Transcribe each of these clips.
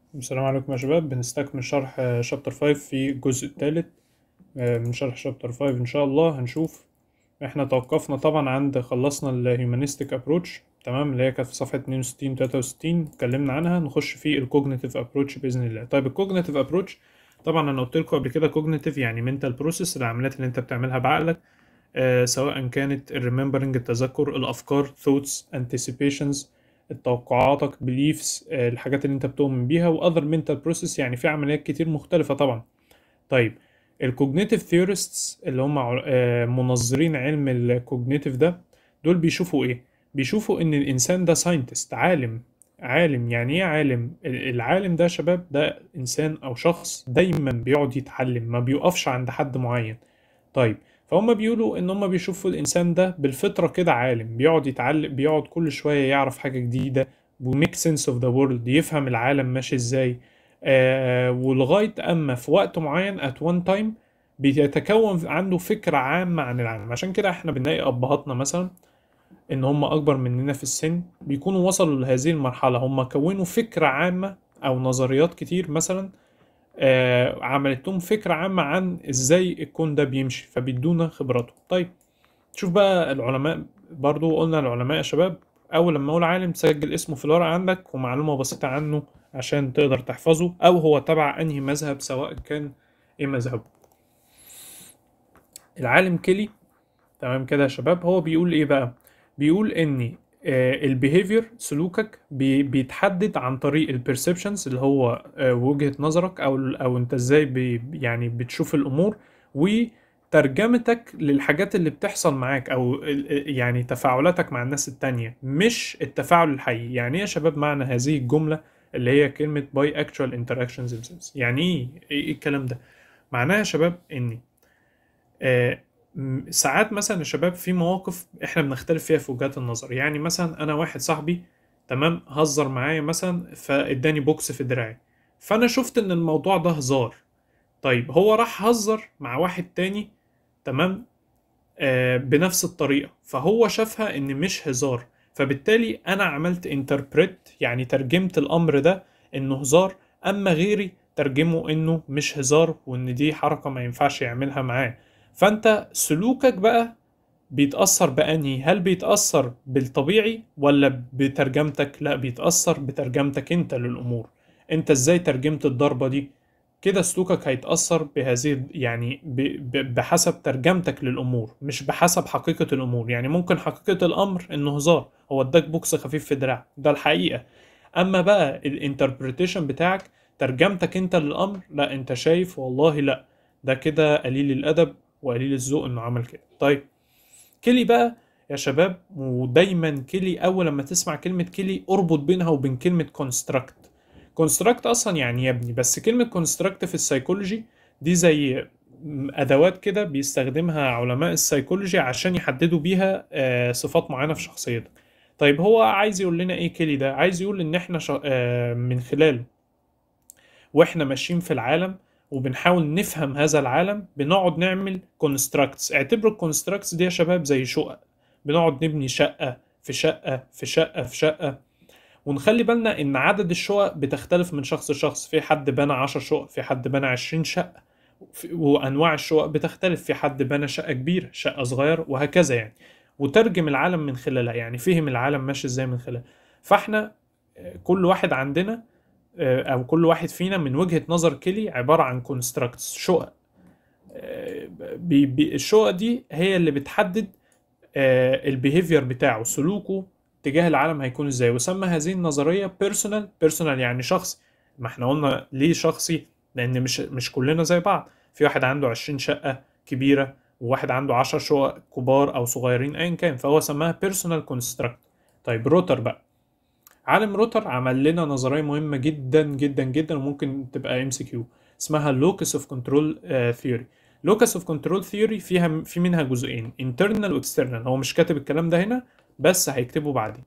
السلام عليكم يا شباب بنستكمل شرح شابتر 5 في الجزء الثالث من شرح شابتر 5 ان شاء الله هنشوف احنا توقفنا طبعا عند خلصنا الهيومانيستيك ابروتش تمام اللي هي كانت في صفحة 62 63 اتكلمنا عنها نخش في الكوجنيتيف ابروتش باذن الله طيب الكوجنيتيف ابروتش طبعا انا قلت لكم قبل كده كوجنيتيف يعني منتال بروسيس العمليات اللي انت بتعملها بعقلك آه سواء كانت الريمبرنج التذكر الافكار ثوتس انتسيبيشنز توقعاتك بليفز الحاجات اللي انت بتؤمن بيها واذر منتال بروسيس يعني في عمليات كتير مختلفه طبعا طيب الكوجنيتيف ثيورستس اللي هم منظرين علم الكوجنيتيف ده دول بيشوفوا ايه بيشوفوا ان الانسان ده ساينتست عالم عالم يعني ايه عالم العالم ده يا شباب ده انسان او شخص دايما بيقعد يتعلم ما بيقفش عند حد معين طيب فهم بيقولوا ان هم بيشوفوا الانسان ده بالفطره كده عالم بيقعد يتعلم بيقعد كل شويه يعرف حاجه جديده وميك سنس اوف ذا وورلد يفهم العالم ماشي ازاي آه ولغايه اما في وقت معين ات وان تايم بيتكون عنده فكره عامه عن العالم عشان كده احنا بنلاقي ابهاتنا مثلا ان هم اكبر مننا في السن بيكونوا وصلوا لهذه المرحله هم كونوا فكره عامه او نظريات كتير مثلا آه عملت لهم فكرة عامة عن ازاي الكون ده بيمشي فبيدونا خبراتهم طيب شوف بقى العلماء برضو قلنا العلماء يا شباب اول لما اقول عالم تسجل اسمه في الورقة عندك ومعلومة بسيطة عنه عشان تقدر تحفظه او هو تبع انهي مذهب سواء كان ايه مذهبه العالم كيلي تمام كده يا شباب هو بيقول ايه بقى بيقول ان البيهيفير سلوكك بيتحدد عن طريق البرسبشنز اللي هو وجهة نظرك او او انت ازاي بي يعني بتشوف الامور وترجمتك للحاجات اللي بتحصل معاك او يعني تفاعلاتك مع الناس التانية مش التفاعل الحقيقي يعني ايه يا شباب معنى هذه الجملة اللي هي كلمة by actual interactions themselves يعني ايه ايه الكلام ده معناها يا شباب اني آه ساعات مثلا يا شباب في مواقف احنا بنختلف فيها في وجهات النظر يعني مثلا انا واحد صاحبي تمام هزر معايا مثلا فاداني بوكس في دراعي فانا شفت ان الموضوع ده هزار طيب هو راح هزر مع واحد تاني تمام آه بنفس الطريقة فهو شافها ان مش هزار فبالتالي انا عملت انتربريت يعني ترجمت الامر ده انه هزار اما غيري ترجمه انه مش هزار وان دي حركة ما ينفعش يعملها معاه فانت سلوكك بقى بيتأثر بأنهي هل بيتأثر بالطبيعي ولا بترجمتك لا بيتأثر بترجمتك انت للأمور انت ازاي ترجمت الضربة دي كده سلوكك هيتأثر بهذه يعني بحسب ترجمتك للأمور مش بحسب حقيقة الأمور يعني ممكن حقيقة الأمر إنه هزار هو اداك بوكس خفيف في دراع ده الحقيقة أما بقى الانتربريتيشن بتاعك ترجمتك انت للأمر لا انت شايف والله لا ده كده قليل الأدب وقليل الذوق انه عمل كده طيب كيلي بقى يا شباب ودايما كيلي اول لما تسمع كلمه كيلي اربط بينها وبين كلمه كونستراكت كونستراكت اصلا يعني يبني بس كلمه كونستراكت في السيكولوجي دي زي ادوات كده بيستخدمها علماء السيكولوجي عشان يحددوا بيها صفات معينه في شخصيتك طيب هو عايز يقول لنا ايه كيلي ده عايز يقول ان احنا من خلاله واحنا ماشيين في العالم وبنحاول نفهم هذا العالم بنقعد نعمل كونستراكتس اعتبروا الكونستراكتس دي يا شباب زي شقق بنقعد نبني شقة في شقة في شقة في شقة ونخلي بالنا ان عدد الشقق بتختلف من شخص لشخص في حد بنى 10 شقق في حد بنى 20 شقة وانواع الشقق بتختلف في حد بنى شقة كبيرة شقة صغيرة وهكذا يعني وترجم العالم من خلالها يعني فهم العالم ماشي ازاي من خلالها فاحنا كل واحد عندنا او كل واحد فينا من وجهة نظر كيلي عبارة عن كونستراكتس شقق بي بي الشقق دي هي اللي بتحدد البيهيفير بتاعه سلوكه تجاه العالم هيكون ازاي وسمى هذه النظرية بيرسونال بيرسونال يعني شخص ما احنا قلنا ليه شخصي لان مش مش كلنا زي بعض في واحد عنده 20 شقة كبيرة وواحد عنده 10 شقق كبار او صغيرين ايا كان فهو سماها بيرسونال كونستراكت طيب روتر بقى عالم روتر عمل لنا نظريه مهمه جدا جدا جدا وممكن تبقى ام سي كيو اسمها لوكس اوف كنترول ثيوري لوكس اوف كنترول ثيوري فيها في منها جزئين انترنال واكسترنال هو مش كاتب الكلام ده هنا بس هيكتبه بعدين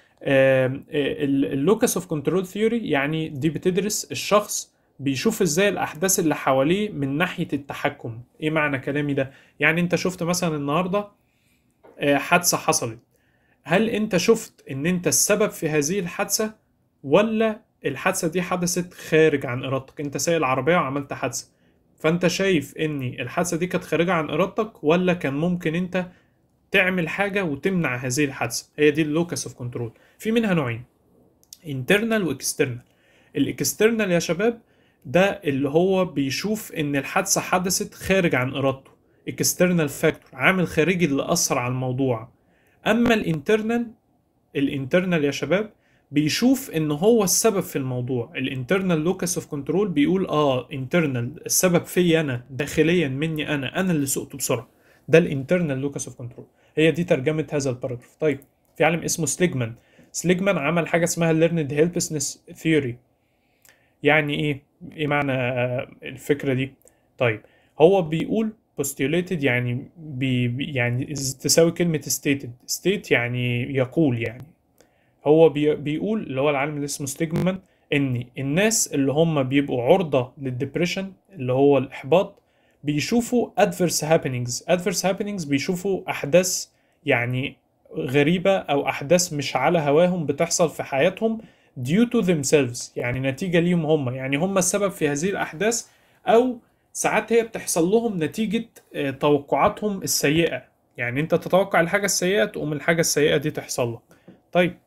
اللوكس اوف كنترول ثيوري يعني دي بتدرس الشخص بيشوف ازاي الاحداث اللي حواليه من ناحيه التحكم ايه معنى كلامي ده يعني انت شفت مثلا النهارده حادثه حصلت هل انت شفت ان انت السبب في هذه الحادثه ولا الحادثه دي حدثت خارج عن ارادتك انت سايق العربيه وعملت حادثه فانت شايف ان الحادثه دي كانت خارجه عن ارادتك ولا كان ممكن انت تعمل حاجه وتمنع هذه الحادثه هي دي اللوكس اوف كنترول في منها نوعين internal واكسترنال الاكسترنال يا شباب ده اللي هو بيشوف ان الحادثه حدثت خارج عن ارادته اكسترنال فاكتور عامل خارجي اللي اثر على الموضوع اما الانترنال الانترنال يا شباب بيشوف ان هو السبب في الموضوع الانترنال لوكس اوف كنترول بيقول اه انترنال السبب فيا انا داخليا مني انا انا اللي سقته بسرعه ده الانترنال لوكس اوف كنترول هي دي ترجمه هذا الباراجراف طيب في عالم اسمه سليجمان سليجمان عمل حاجه اسمها learned helplessness theory يعني ايه ايه معنى آه، الفكره دي طيب هو بيقول postulated يعني بي يعني تساوي كلمة stated state يعني يقول يعني هو بي بيقول اللي هو العالم اللي اسمه ستيجمان ان الناس اللي هم بيبقوا عرضة للدبريشن اللي هو الإحباط بيشوفوا adverse happenings adverse happenings بيشوفوا أحداث يعني غريبة أو أحداث مش على هواهم بتحصل في حياتهم due to themselves يعني نتيجة ليهم هم يعني هم السبب في هذه الأحداث أو ساعات هي بتحصل لهم نتيجة آه، توقعاتهم السيئة يعني انت تتوقع الحاجة السيئة تقوم الحاجة السيئة دي تحصل لك طيب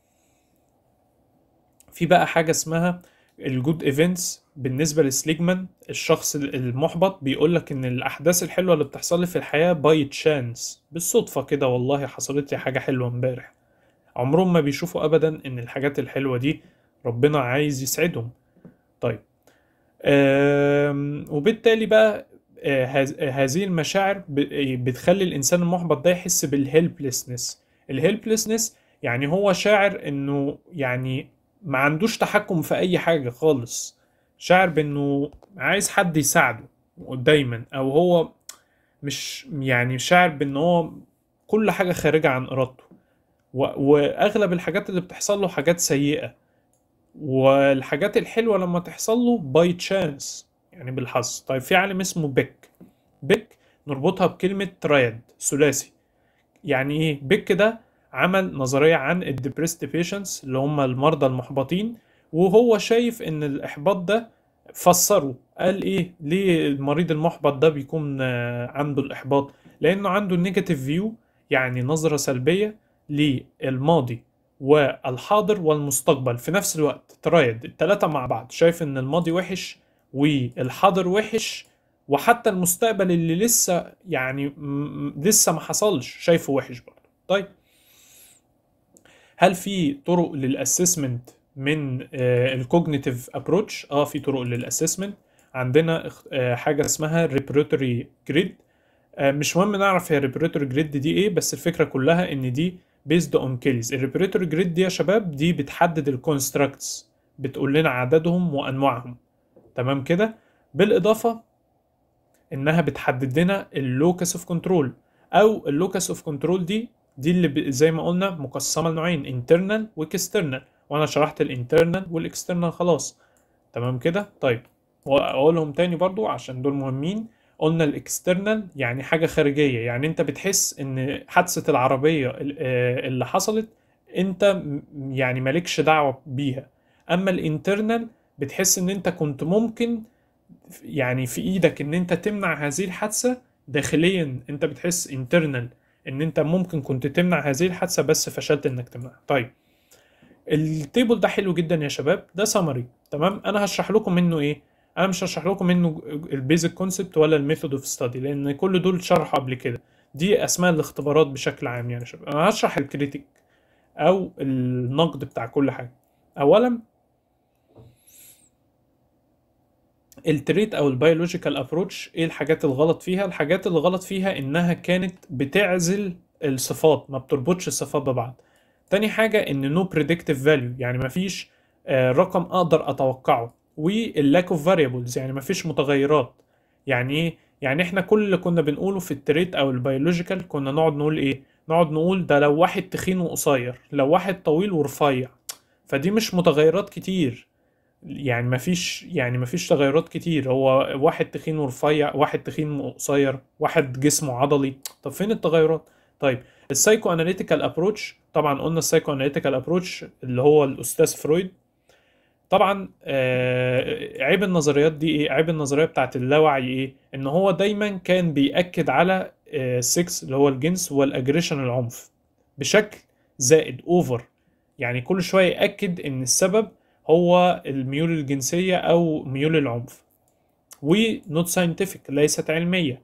في بقى حاجة اسمها الجود ايفنتس بالنسبة لسليجمان الشخص المحبط بيقول لك ان الاحداث الحلوة اللي بتحصل لي في الحياة باي تشانس بالصدفة كده والله حصلت لي حاجة حلوة امبارح عمرهم ما بيشوفوا ابدا ان الحاجات الحلوة دي ربنا عايز يسعدهم طيب آم، وبالتالي بقى آه، هذ- آه، هذه المشاعر ب- بتخلي الانسان المحبط ده يحس بالهيلبلسنس الهيلبلسنس يعني هو شاعر انه يعني ما عندوش تحكم في اي حاجة خالص شاعر بانه عايز حد يساعده دايما او هو مش يعني شاعر بان هو كل حاجة خارجة عن ارادته و- واغلب الحاجات اللي بتحصل له حاجات سيئة والحاجات الحلوة لما تحصل له باي تشانس يعني بالحظ طيب في عالم اسمه بيك بيك نربطها بكلمة ترايد ثلاثي يعني ايه بيك ده عمل نظرية عن الديبريست بيشنتس اللي هم المرضى المحبطين وهو شايف ان الاحباط ده فسره قال ايه ليه المريض المحبط ده بيكون آه، عنده الاحباط لانه عنده النيجاتيف فيو يعني نظرة سلبية للماضي والحاضر والمستقبل في نفس الوقت ترايد التلاتة مع بعض شايف ان الماضي وحش والحاضر وحش وحتى المستقبل اللي لسه يعني م- م- لسه ما حصلش شايفه وحش برضه طيب هل في طرق للاسسمنت من الكوجنيتيف ابروتش اه في طرق للاسسمنت عندنا اخ- آه، حاجه اسمها ريبريتوري جريد مش مهم نعرف هي ريبريتوري جريد دي ايه بس الفكره كلها ان دي بيزد اون كيلز الريبريتوري جريد دي يا شباب دي بتحدد الكونستراكتس بتقول لنا عددهم وانواعهم تمام كده بالاضافه انها بتحدد لنا اللوكس اوف كنترول او اللوكس اوف كنترول دي دي اللي ب- زي ما قلنا مقسمه لنوعين انترنال واكسترنال وانا شرحت الانترنال والاكسترنال خلاص تمام كده طيب واقولهم تاني برضو عشان دول مهمين قلنا الاكسترنال يعني حاجه خارجيه يعني انت بتحس ان حادثه العربيه ال- آه، اللي حصلت انت م- يعني مالكش دعوه بيها اما الانترنال بتحس ان انت كنت ممكن يعني في ايدك ان انت تمنع هذه الحادثة داخليا انت بتحس internal ان انت ممكن كنت تمنع هذه الحادثة بس فشلت انك تمنعها طيب التيبل ده حلو جدا يا شباب ده سمري تمام انا هشرح لكم منه ايه انا مش هشرح لكم منه البيزك كونسبت ولا الميثود اوف ستادي لان كل دول شرحوا قبل كده دي اسماء الاختبارات بشكل عام يعني يا شباب انا هشرح الكريتيك او النقد بتاع كل حاجة اولا التريت او البيولوجيكال ابروتش ايه الحاجات الغلط فيها الحاجات اللي غلط فيها انها كانت بتعزل الصفات ما بتربطش الصفات ببعض تاني حاجة ان نو بريدكتيف فاليو يعني مفيش آه، رقم اقدر اتوقعه واللاك اوف فاريبلز يعني مفيش متغيرات يعني ايه يعني احنا كل اللي كنا بنقوله في التريت او البيولوجيكال كنا نقعد نقول ايه نقعد نقول ده لو واحد تخين وقصير لو واحد طويل ورفيع فدي مش متغيرات كتير يعني مفيش يعني مفيش تغيرات كتير هو واحد تخين ورفيع واحد تخين وقصير واحد جسمه عضلي طب فين التغيرات طيب السايكو اناليتيكال ابروتش طبعا قلنا السايكو اناليتيكال ابروتش اللي هو الاستاذ فرويد طبعا آه، عيب النظريات دي ايه عيب النظريه بتاعت اللاوعي ايه ان هو دايما كان بيأكد على السكس اللي هو الجنس والاجريشن العنف بشكل زائد اوفر يعني كل شويه يأكد ان السبب هو الميول الجنسيه او ميول العنف ونوت ساينتفك ليست علميه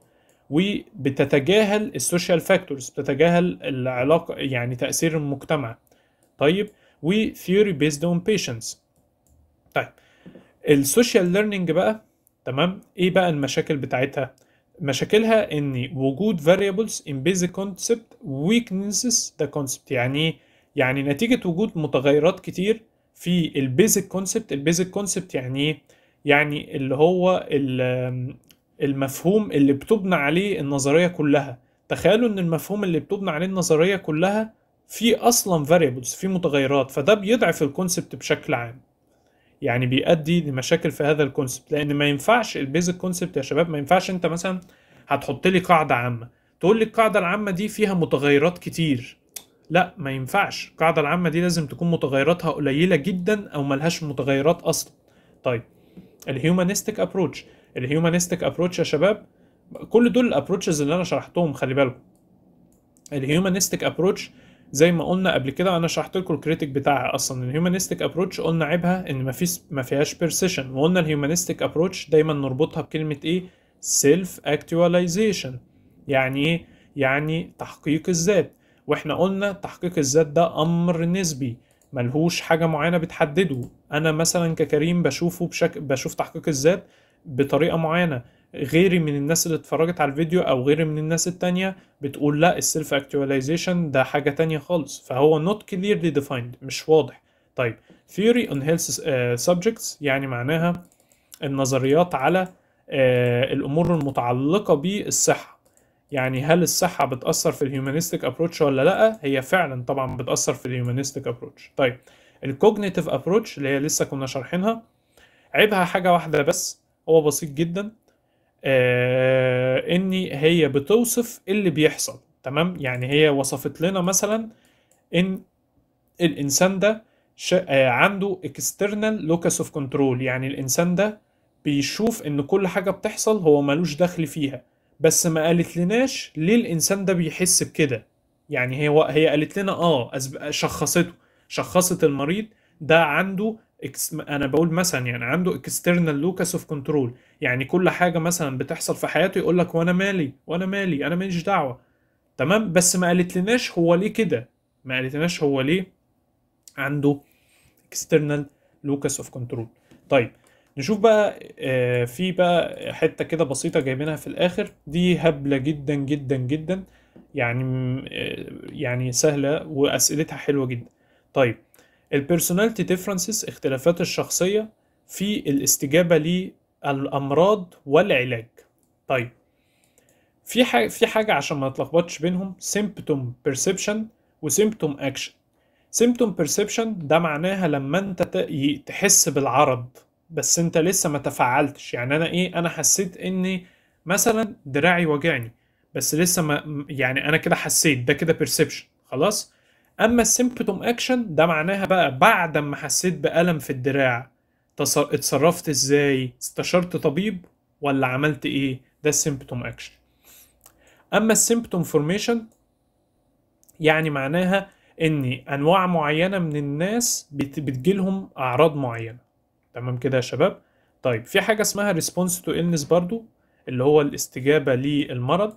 وبتتجاهل السوشيال فاكتورز بتتجاهل العلاقه يعني تأثير المجتمع طيب وثيوري بيزد اون بيشنس طيب السوشيال ليرنينج بقى تمام ايه بقى المشاكل بتاعتها مشاكلها ان وجود variables in basic concept weaknesses the concept يعني ايه يعني نتيجة وجود متغيرات كتير في البيزك كونسبت البيزك كونسبت يعني ايه يعني اللي هو ال- المفهوم اللي بتبنى عليه النظرية كلها تخيلوا ان المفهوم اللي بتبنى عليه النظرية كلها في اصلا variables في متغيرات فده بيضعف الكونسبت بشكل عام يعني بيؤدي لمشاكل في هذا الكونسبت لان ما ينفعش البيزك كونسبت يا شباب ما ينفعش انت مثلا هتحط لي قاعده عامه تقول لي القاعده العامه دي فيها متغيرات كتير لا ما ينفعش القاعده العامه دي لازم تكون متغيراتها قليله جدا او ملهاش متغيرات اصلا طيب الهيومانيستيك ابروتش الهيومانيستيك ابروتش يا شباب كل دول الابروتشز اللي انا شرحتهم خلي بالكم الهيومانيستيك ابروتش زي ما قلنا قبل كده انا شرحت لكم الكريتيك بتاعها اصلا الهيومانيستيك ابروتش قلنا عيبها ان ما فيش ما فيهاش بيرسيشن وقلنا الهيومانيستيك ابروتش دايما نربطها بكلمه ايه سيلف اكتواليزيشن يعني ايه يعني تحقيق الذات واحنا قلنا تحقيق الذات ده امر نسبي ملهوش حاجه معينه بتحدده انا مثلا ككريم بشوفه بشكل بشوف تحقيق الذات بطريقه معينه غيري من الناس اللي اتفرجت على الفيديو او غيري من الناس التانية بتقول لا السيلف اكتواليزيشن ده حاجة تانية خالص فهو not clearly defined مش واضح طيب theory on health uh, subjects يعني معناها النظريات على uh, الامور المتعلقة بالصحة يعني هل الصحة بتأثر في الهيومانيستيك ابروتش ولا لا هي فعلا طبعا بتأثر في الهيومانيستيك ابروتش طيب الكوجنيتيف ابروتش اللي هي لسه كنا شارحينها عيبها حاجة واحدة بس هو بسيط جدا آه ان هي بتوصف اللي بيحصل تمام يعني هي وصفت لنا مثلا ان الانسان ده ش... آه عنده external locus of control يعني الانسان ده بيشوف ان كل حاجة بتحصل هو ملوش دخل فيها بس ما قالت لناش ليه الانسان ده بيحس بكده يعني هي هي قالت لنا اه أسب... شخصته شخصت المريض ده عنده إكس... انا بقول مثلا يعني عنده external locus of control يعني كل حاجه مثلا بتحصل في حياته يقول لك وانا مالي وانا مالي انا ماليش دعوه تمام بس ما قالت لناش هو ليه كده ما قالت لناش هو ليه عنده external locus of control طيب نشوف بقى آه في بقى حته كده بسيطه جايبينها في الاخر دي هبله جدا جدا جدا يعني آه يعني سهله واسئلتها حلوه جدا طيب البيرسوناليتي ديفرنسز اختلافات الشخصيه في الاستجابه للامراض والعلاج طيب في حاجه في حاجه عشان ما نتلخبطش بينهم سيمبتوم بيرسبشن وسيمبتوم اكشن سيمبتوم بيرسبشن ده معناها لما انت تحس بالعرض بس انت لسه ما تفاعلتش يعني انا ايه انا حسيت اني مثلا دراعي وجعني بس لسه ما يعني انا كده حسيت ده كده بيرسبشن خلاص اما السيمبتوم اكشن ده معناها بقى بعد ما حسيت بألم في الدراع اتصرفت ازاي استشرت طبيب ولا عملت ايه ده السيمبتوم اكشن اما السيمبتوم فورميشن يعني معناها ان انواع معينه من الناس بتجيلهم اعراض معينه تمام كده يا شباب طيب في حاجه اسمها ريسبونس تو illness برضو اللي هو الاستجابه للمرض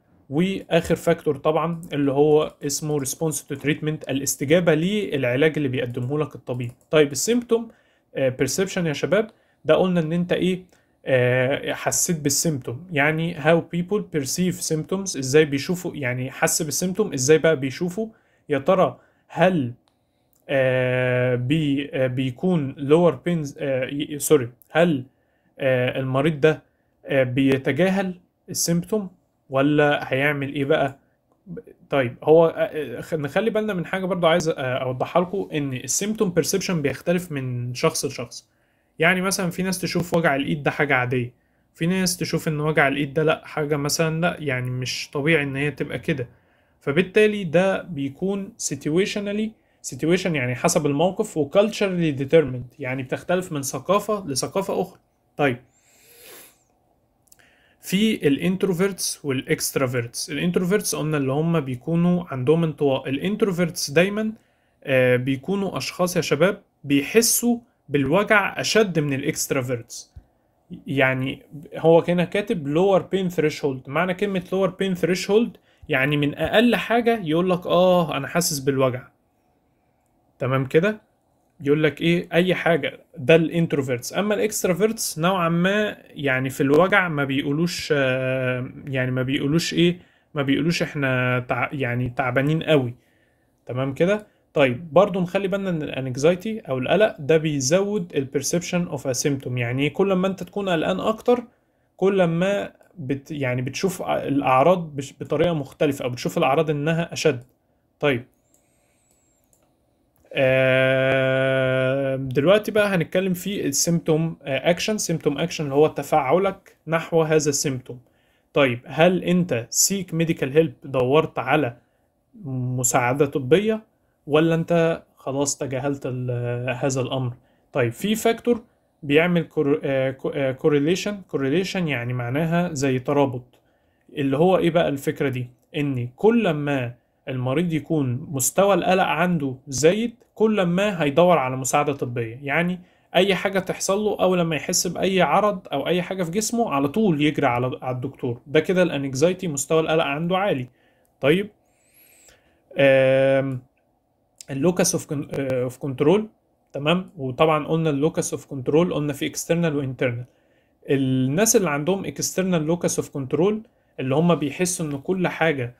واخر فاكتور طبعا اللي هو اسمه ريسبونس تو تريتمنت الاستجابه للعلاج اللي بيقدمه لك الطبيب طيب السيمبتوم بيرسبشن يا شباب ده قلنا ان انت ايه آه حسيت بالسيمتوم يعني how people perceive symptoms ازاي بيشوفوا يعني حس بالسيمتوم ازاي بقى بيشوفوا يا ترى هل آه بي آه بيكون lower pain آه سوري هل آه المريض ده آه بيتجاهل السيمتوم ولا هيعمل ايه بقى طيب هو نخلي بالنا من حاجه برضو عايز اوضحها لكم ان السيمتوم بيرسبشن بيختلف من شخص لشخص يعني مثلا في ناس تشوف وجع الايد ده حاجه عاديه في ناس تشوف ان وجع الايد ده لا حاجه مثلا لا يعني مش طبيعي ان هي تبقى كده فبالتالي ده بيكون situationally situation يعني حسب الموقف و culturally determined يعني بتختلف من ثقافة لثقافة أخرى طيب في الانتروفيرتس والاكسترافيرتس الانتروفيرتس قلنا اللي هم بيكونوا عندهم انطواء الانتروفيرتس دايما آه، بيكونوا اشخاص يا شباب بيحسوا بالوجع اشد من الاكسترافيرتس يعني هو كان كاتب lower pain threshold معنى كلمة lower pain threshold يعني من اقل حاجة يقول لك اه انا حاسس بالوجع تمام كده يقول لك ايه اي حاجه ده الانتروفيرتس اما الاكسترافيرتس نوعا ما يعني في الوجع ما بيقولوش آه، يعني ما بيقولوش ايه ما بيقولوش احنا تع... يعني تعبانين قوي تمام كده طيب برضو نخلي بالنا ان الانكزايتي او القلق ده بيزود البرسبشن اوف ا سيمتوم يعني كل ما انت تكون قلقان اكتر كل ما بت يعني بتشوف الاعراض بش- بطريقه مختلفه او بتشوف الاعراض انها اشد طيب آه، دلوقتي بقى هنتكلم في السيمتوم اكشن سيمتوم اكشن اللي هو تفاعلك نحو هذا السيمتوم طيب هل انت سيك ميديكال هيلب دورت على مساعدة طبية ولا انت خلاص تجاهلت ال- هذا الامر طيب في فاكتور بيعمل كورليشن كورليشن يعني معناها زي ترابط اللي هو ايه بقى الفكرة دي ان كل ما المريض يكون مستوى القلق عنده زايد كل ما هيدور على مساعدة طبية يعني اي حاجة تحصل له اول لما يحس باي عرض او اي حاجة في جسمه على طول يجري على على الدكتور ده كده الانكزايتي مستوى القلق عنده عالي طيب آم، اللوكس اوف اوف كنترول تمام وطبعا قلنا اللوكس اوف كنترول قلنا في اكسترنال وانترنال الناس اللي عندهم اكسترنال لوكس اوف كنترول اللي هم بيحسوا ان كل حاجه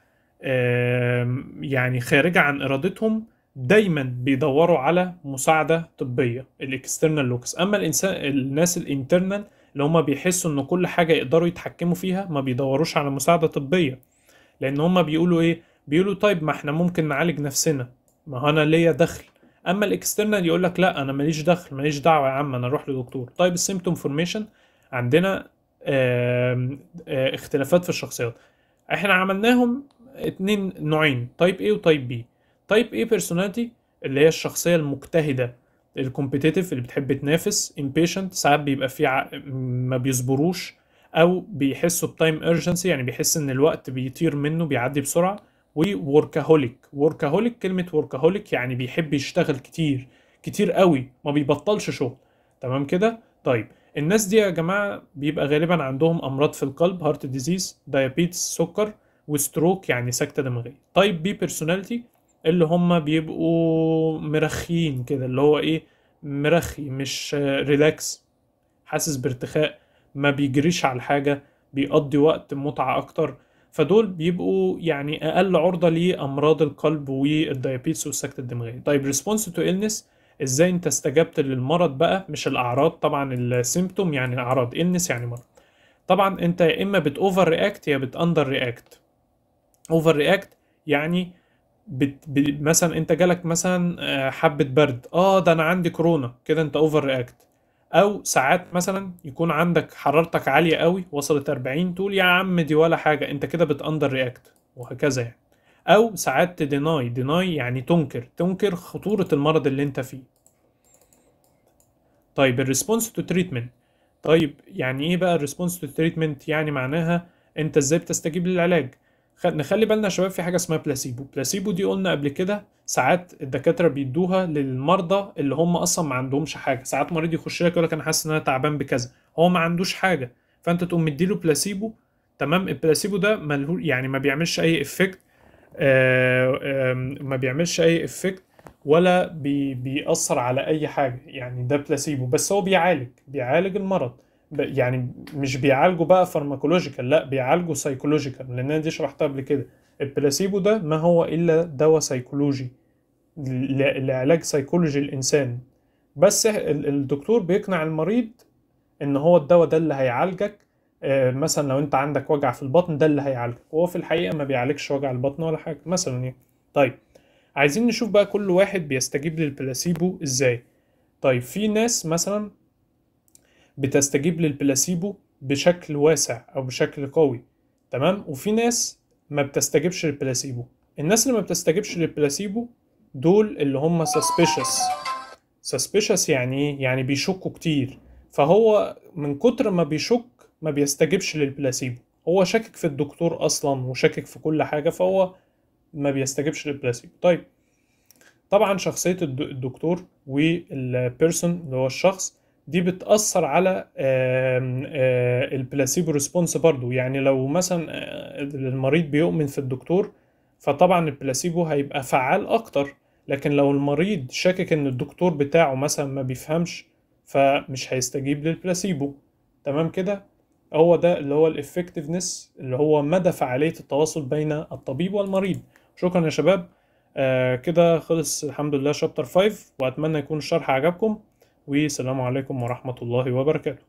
آم، يعني خارجه عن ارادتهم دايما بيدوروا على مساعده طبيه الاكسترنال لوكس اما الانسان الناس الانترنال اللي هم بيحسوا ان كل حاجه يقدروا يتحكموا فيها ما بيدوروش على مساعده طبيه لان هم بيقولوا ايه بيقولوا طيب ما احنا ممكن نعالج نفسنا ما هو انا ليا دخل اما الاكسترنال يقول لك لا انا ماليش دخل ماليش دعوه يا عم انا اروح لدكتور طيب السيمتوم فورميشن عندنا آم، آه، اختلافات في الشخصيات احنا عملناهم اتنين نوعين تايب A وتايب B تايب A personality اللي هي الشخصيه المجتهده الكومبيتيتيف اللي بتحب تنافس impatient ساعات بيبقى في ع... ما بيصبروش او بيحسوا بتايم urgency يعني بيحس ان الوقت بيطير منه بيعدي بسرعه ووركاهوليك وركاهوليك كلمه وركاهوليك يعني بيحب يشتغل كتير كتير قوي ما بيبطلش شغل تمام كده طيب الناس دي يا جماعه بيبقى غالبا عندهم امراض في القلب هارت ديزيز دايابيتس سكر وستروك يعني سكته دماغيه تايب بي بيرسوناليتي اللي هم بيبقوا مرخيين كده اللي هو ايه مرخي مش ريلاكس حاسس بارتخاء ما بيجريش على حاجه بيقضي وقت متعه اكتر فدول بيبقوا يعني اقل عرضه لامراض القلب والدايابيتس والسكته الدماغيه طيب ريسبونس تو illness ازاي انت استجبت للمرض بقى مش الاعراض طبعا السيمتوم يعني الاعراض illness يعني مرض طبعا انت يا اما بت اوفر رياكت يا بت اندر رياكت اوفر رياكت يعني بت... ب... مثلا انت جالك مثلا آه، حبة برد اه ده انا عندي كورونا كده انت اوفر رياكت او ساعات مثلا يكون عندك حرارتك عالية قوي وصلت 40 تقول يا عم دي ولا حاجة انت كده بت اندر رياكت وهكذا يعني او ساعات تديناي ديناي يعني تنكر تنكر خطورة المرض اللي انت فيه طيب الريسبونس تو تريتمنت طيب يعني ايه بقى الريسبونس تو تريتمنت يعني معناها انت ازاي بتستجيب للعلاج خ- نخلي بالنا يا شباب في حاجه اسمها بلاسيبو بلاسيبو دي قلنا قبل كده ساعات الدكاتره بيدوها للمرضى اللي هم اصلا ما عندهمش حاجه ساعات مريض يخش لك يقول لك انا حاسس ان انا تعبان بكذا هو ما عندوش حاجه فانت تقوم مديله بلاسيبو تمام البلاسيبو ده ملهو يعني ما بيعملش اي افكت ما بيعملش اي افكت ولا بي بيأثر على اي حاجه يعني ده بلاسيبو بس هو بيعالج بيعالج المرض ب- يعني مش بيعالجه بقى فارماكولوجيكال لا بيعالجه سايكولوجيكال لان انا دي شرحتها قبل كده البلاسيبو ده ما هو الا دواء سيكولوجي ل- لعلاج سيكولوجي الانسان بس ال- الدكتور بيقنع المريض ان هو الدواء ده اللي هيعالجك آه، مثلا لو انت عندك وجع في البطن ده اللي هيعالجك وهو في الحقيقة ما بيعالجش وجع البطن ولا حاجة مثلا يعني طيب عايزين نشوف بقى كل واحد بيستجيب للبلاسيبو ازاي طيب في ناس مثلا بتستجيب للبلاسيبو بشكل واسع او بشكل قوي تمام وفي ناس ما بتستجيبش للبلاسيبو الناس اللي ما بتستجيبش للبلاسيبو دول اللي هم suspicious suspicious يعني ايه يعني بيشكوا كتير فهو من كتر ما بيشك ما بيستجيبش للبلاسيبو هو شاكك في الدكتور اصلا وشاكك في كل حاجه فهو ما بيستجيبش للبلاسيبو طيب طبعا شخصيه الد- الدكتور والبيرسون اللي هو الشخص دي بتأثر على آم، آه، البلاسيبو ريسبونس برضو يعني لو مثلا آه، المريض بيؤمن في الدكتور فطبعا البلاسيبو هيبقى فعال اكتر لكن لو المريض شاكك ان الدكتور بتاعه مثلا ما بيفهمش فمش هيستجيب للبلاسيبو تمام كده هو ده اللي هو الافكتفنس اللي هو مدى فعالية التواصل بين الطبيب والمريض شكرا يا شباب آه كده خلص الحمد لله شابتر 5 واتمنى يكون الشرح عجبكم والسلام عليكم ورحمة الله وبركاته